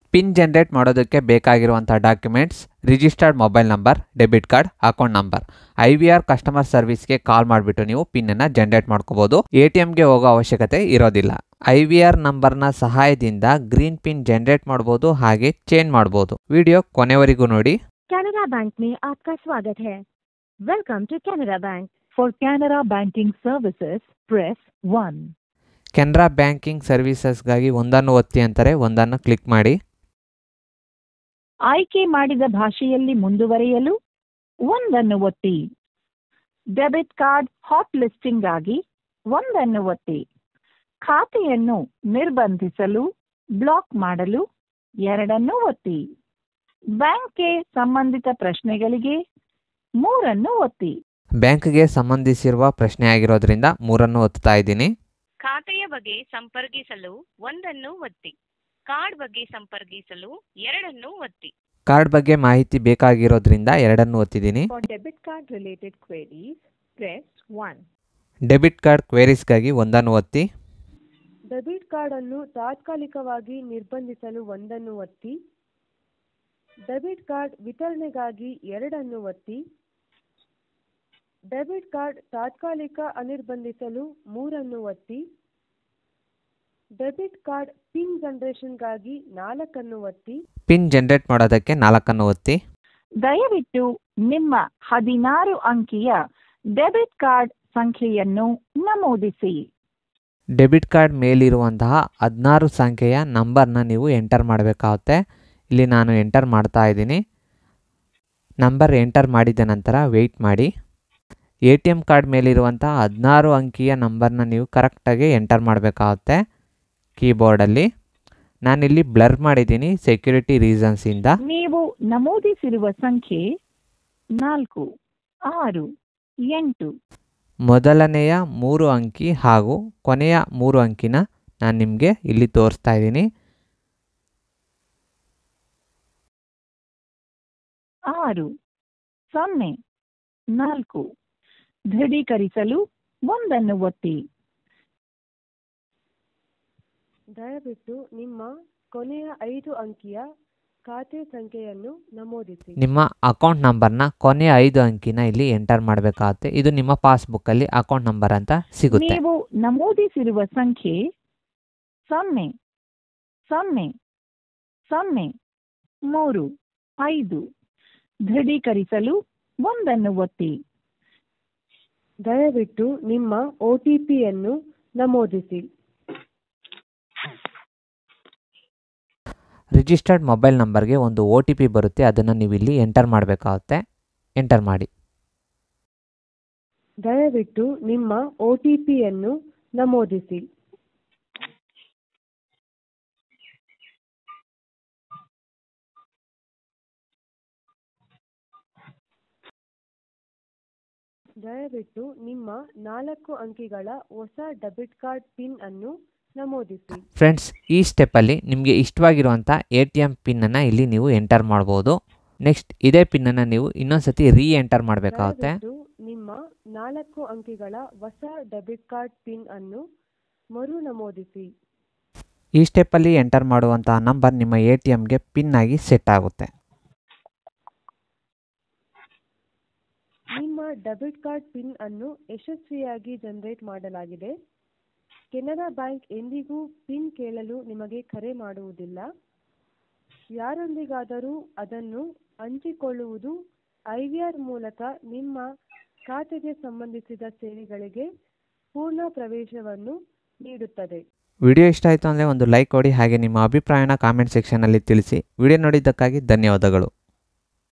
Pin generate ಮಾಡೋದಕ್ಕೆ ಬೇಕಾಗಿರುವಂಥ documents registered mobile number debit card account number I V R customer ಸರ್ವಿಸ್ಗೆ call ಮಾಡಿಬಿಟ್ಟು ನೀವು ಪಿನ್ನನ್ನು ಜನರೇಟ್ ಮಾಡ್ಕೋಬೋದು ಎ ಟಿ ಎಮ್ಗೆ ಹೋಗೋ ಅವಶ್ಯಕತೆ ಇರೋದಿಲ್ಲ ಐ ವಿ ಆರ್ ನಂಬರ್ನ ಸಹಾಯದಿಂದ ಗ್ರೀನ್ ಪಿನ್ ಜನರೇಟ್ ಮಾಡ್ಬೋದು ಹಾಗೆ ಚೇಂಜ್ ಮಾಡ್ಬೋದು ವಿಡಿಯೋ ಕೊನೆವರೆಗೂ ನೋಡಿ कैनरा बैंक में आपका स्वागत है welcome to Canara bank For Canara Banking Services, press 1. Canara banking ಸರ್ವಿಸಸ್ಗಾಗಿ ಒಂದನ್ನು ಒತ್ತಿ ಅಂತಾರೆ ಒಂದನ್ನು ಕ್ಲಿಕ್ ಮಾಡಿ ಆಯ್ಕೆ ಮಾಡಿದ ಭಾಷೆಯಲ್ಲಿ ಮುಂದುವರಿಯಲು ಒಂದನ್ನು ಒತ್ತಿ ಡೆಬಿಟ್ ಕಾರ್ಡ್ ಹಾಟ್ ಲಿಸ್ಟಿಂಗ್ ಆಗಿ ಒಂದನ್ನು ಒತ್ತಿ ಖಾತೆಯನ್ನು ನಿರ್ಬಂಧಿಸಲು ಬ್ಲಾಕ್ ಮಾಡಲು ಎರಡನ್ನು ಒತ್ತಿ ಬ್ಯಾಂಕ್ಗೆ ಸಂಬಂಧಿತ ಪ್ರಶ್ನೆಗಳಿಗೆ ಮೂರನ್ನು ಒತ್ತಿ ಬ್ಯಾಂಕ್ಗೆ ಸಂಬಂಧಿಸಿರುವ ಪ್ರಶ್ನೆ ಆಗಿರೋದ್ರಿಂದ ಮೂರನ್ನು ಒತ್ತಾ ಇದ್ದೀನಿ ಖಾತೆಯ ಬಗ್ಗೆ ಸಂಪರ್ಕಿಸಲು ಒಂದನ್ನು ಒತ್ತಿ ಕಾರ್ಡ್ ಬಗ್ಗೆ ಸಂಪರ್ಕಿಸಲು ಎರಡನ್ನು ಒತ್ತಿ ಕಾರ್ಡ್ ಬಗ್ಗೆ ಮಾಹಿತಿ ಬೇಕಾಗಿರೋದ್ರಿಂದ ಎರಡನ್ನು ಒತ್ತಿದ್ದೀನಿ For debit card related queries, press 1. Debit card ಕ್ವೇರೀಸ್ಗಾಗಿ ಒಂದನ್ನು ಒತ್ತಿ ಡೆಬಿಟ್ ಕಾರ್ಡ್ ಅನ್ನು ತಾತ್ಕಾಲಿಕವಾಗಿ ನಿರ್ಬಂಧಿಸಲು ಒಂದನ್ನು ಒತ್ತಿ ಡೆಬಿಟ್ ಕಾರ್ಡ್ ವಿತರಣೆಗಾಗಿ ಎರಡನ್ನು ಒತ್ತಿ ಡೆಬಿಟ್ ಕಾರ್ಡ್ ತಾತ್ಕಾಲಿಕ ಅನಿರ್ಬಂಧಿಸಲು ಮೂರನ್ನು ಒತ್ತಿ ಡೆಬಿಟ್ ಕಾರ್ಡ್ ಪಿನ್ ಜನರೇಷನ್ಗಾಗಿ ನಾಲ್ಕನ್ನು ಒತ್ತಿ ಪಿನ್ ಜನರೇಟ್ ಮಾಡೋದಕ್ಕೆ ನಾಲ್ಕನ್ನು ಒತ್ತಿ ದಯವಿಟ್ಟು ನಿಮ್ಮ ಹದಿನಾರು ಅಂಕಿಯ ಡೆಬಿಟ್ ಕಾರ್ಡ್ ಸಂಖ್ಯೆಯನ್ನು ನಮೂದಿಸಿ ಡೆಬಿಟ್ ಕಾರ್ಡ್ ಮೇಲಿರುವಂತಹ ಹದಿನಾರು ಸಂಖ್ಯೆಯ ನಂಬರ್ನ ನೀವು ಎಂಟರ್ ಮಾಡಬೇಕಾಗುತ್ತೆ ಇಲ್ಲಿ ನಾನು ಎಂಟರ್ ಮಾಡ್ತಾ ಇದ್ದೀನಿ ನಂಬರ್ ಎಂಟರ್ ಮಾಡಿದ ನಂತರ ವೆಯ್ಟ್ ಮಾಡಿ ಎ ಟಿ ಎಮ್ ಕಾರ್ಡ್ ಮೇಲಿರುವಂಥ ಹದಿನಾರು ಅಂಕಿಯ ನಂಬರ್ನ ನೀವು ಕರೆಕ್ಟಾಗಿ ಎಂಟರ್ ಮಾಡಬೇಕಾಗುತ್ತೆ ಕೀಬೋರ್ಡಲ್ಲಿ ನಾನಿಲ್ಲಿ ಬ್ಲರ್ ಮಾಡಿದ್ದೀನಿ ಸೆಕ್ಯೂರಿಟಿ ರೀಸನ್ಸಿಂದ ನೀವು ನಮೂದಿಸಿರುವ ಸಂಖ್ಯೆ ನಾಲ್ಕು ಆರು ಎಂಟು ಮೊದಲನೆಯ ಮೂರು ಅಂಕಿ ಹಾಗೂ ಕೊನೆಯ ಮೂರು ಅಂಕಿನ ನಾನು ನಿಮಗೆ ಇಲ್ಲಿ ತೋರಿಸ್ತಾ ಇದ್ದೀನಿ ಆರು ಸೊನ್ನೆ ನಾಲ್ಕು ದೃಢೀಕರಿಸಲು ಒಂದನ್ನು ಒತ್ತಿ ದಯವಿಟ್ಟು ನಿಮ್ಮ ಕೊನೆಯ ಐದು ಅಂಕಿಯ ಖಾತೆ ಸಂಖ್ಯೆಯನ್ನು ನಮೂದಿಸಿ ನಿಮ್ಮ ಅಕೌಂಟ್ ನಂಬರ್ನ ಕೊನೆಯ ಐದು ಅಂಕಿನ ಇಲ್ಲಿ ಎಂಟರ್ ಮಾಡಬೇಕಾಗುತ್ತೆ ಇದು ನಿಮ್ಮ ಪಾಸ್ಬುಕ್ಕಲ್ಲಿ ಅಕೌಂಟ್ ನಂಬರ್ ಅಂತ ಸಿಗುತ್ತೆ ನೀವು ನಮೂದಿಸಿರುವ ಸಂಖ್ಯೆ ಸೊನ್ನೆ ಸೊನ್ನೆ ಸೊನ್ನೆ ಮೂರು ಐದು ದೃಢೀಕರಿಸಲು ಒಂದನ್ನು ಒತ್ತಿ ದಯವಿಟ್ಟು ನಿಮ್ಮ ಒ ಟಿ ಪಿಯನ್ನು ನಮೂದಿಸಿ ರಿಜಿಸ್ಟರ್ಡ್ ಮೊಬೈಲ್ ನಂಬರ್ಗೆ ಒಂದು ಒ ಟಿ ಪಿ ಬರುತ್ತೆ ಅದನ್ನು ನೀವು ಇಲ್ಲಿ ಎಂಟರ್ ಮಾಡಬೇಕಾಗುತ್ತೆ ಎಂಟರ್ ಮಾಡಿ ದಯವಿಟ್ಟು ನಿಮ್ಮ ಒ ಟಿ ಪಿಯನ್ನು ನಮೂದಿಸಿ ದಯವಿಟ್ಟು ನಿಮ್ಮ ನಾಲ್ಕು ಅಂಕಿಗಳ ಹೊಸ ಡೆಬಿಟ್ ಕಾರ್ಡ್ ಪಿನ್ ಅನ್ನು ನಮೂದಿಸಿ ಫ್ರೆಂಡ್ಸ್ ಈ ಸ್ಟೆಪ್ಪಲ್ಲಿ ನಿಮಗೆ ಇಷ್ಟವಾಗಿರುವಂಥ ಎ ಟಿ ಎಮ್ ಪಿನ್ನನ್ನು ಇಲ್ಲಿ ನೀವು ಎಂಟರ್ ಮಾಡ್ಬೋದು ನೆಕ್ಸ್ಟ್ ಇದೇ ಪಿನ್ನನ್ನು ನೀವು ಇನ್ನೊಂದ್ಸತಿ ರೀ ಎಂಟರ್ ಮಾಡಬೇಕಾಗುತ್ತೆ ದಯವಿಟ್ಟು ನಿಮ್ಮ ನಾಲ್ಕು ಅಂಕಿಗಳ ಹೊಸ ಡೆಬಿಟ್ ಕಾರ್ಡ್ ಪಿನ್ ಅನ್ನು ಮರು ನಮೂದಿಸಿ ಈ ಸ್ಟೆಪ್ಪಲ್ಲಿ ಎಂಟರ್ ಮಾಡುವಂತಹ ನಂಬರ್ ನಿಮ್ಮ ಎ ಟಿ ಎಮ್ಗೆ ಪಿನ್ ಆಗಿ ಸೆಟ್ ಆಗುತ್ತೆ ನಿಮ್ಮ ಡೆಬಿಟ್ ಕಾರ್ಡ್ ಪಿನ್ ಅನ್ನು ಯಶಸ್ವಿಯಾಗಿ ಜನರೇಟ್ ಮಾಡಲಾಗಿದೆ ಕೆನರಾ ಬ್ಯಾಂಕ್ ಎಂದಿಗೂ ಪಿನ್ ಕೇಳಲು ನಿಮಗೆ ಕರೆ ಮಾಡುವುದಿಲ್ಲ ಯಾರೊಂದಿಗಾದರೂ ಅದನ್ನು ಹಂಚಿಕೊಳ್ಳುವುದು ಐವಿಆರ್ ಮೂಲಕ ನಿಮ್ಮ ಖಾತೆಗೆ ಸಂಬಂಧಿಸಿದ ಸೇವೆಗಳಿಗೆ ಪೂರ್ಣ ಪ್ರವೇಶವನ್ನು ನೀಡುತ್ತದೆ ವಿಡಿಯೋ ಇಷ್ಟ ಆಯಿತು ಅಂದರೆ ಒಂದು ಲೈಕ್ ಕೊಡಿ ಹಾಗೆ ನಿಮ್ಮ ಅಭಿಪ್ರಾಯನ ಕಾಮೆಂಟ್ ಸೆಕ್ಷನಲ್ಲಿ ತಿಳಿಸಿ ವಿಡಿಯೋ ನೋಡಿದ್ದಕ್ಕಾಗಿ ಧನ್ಯವಾದಗಳು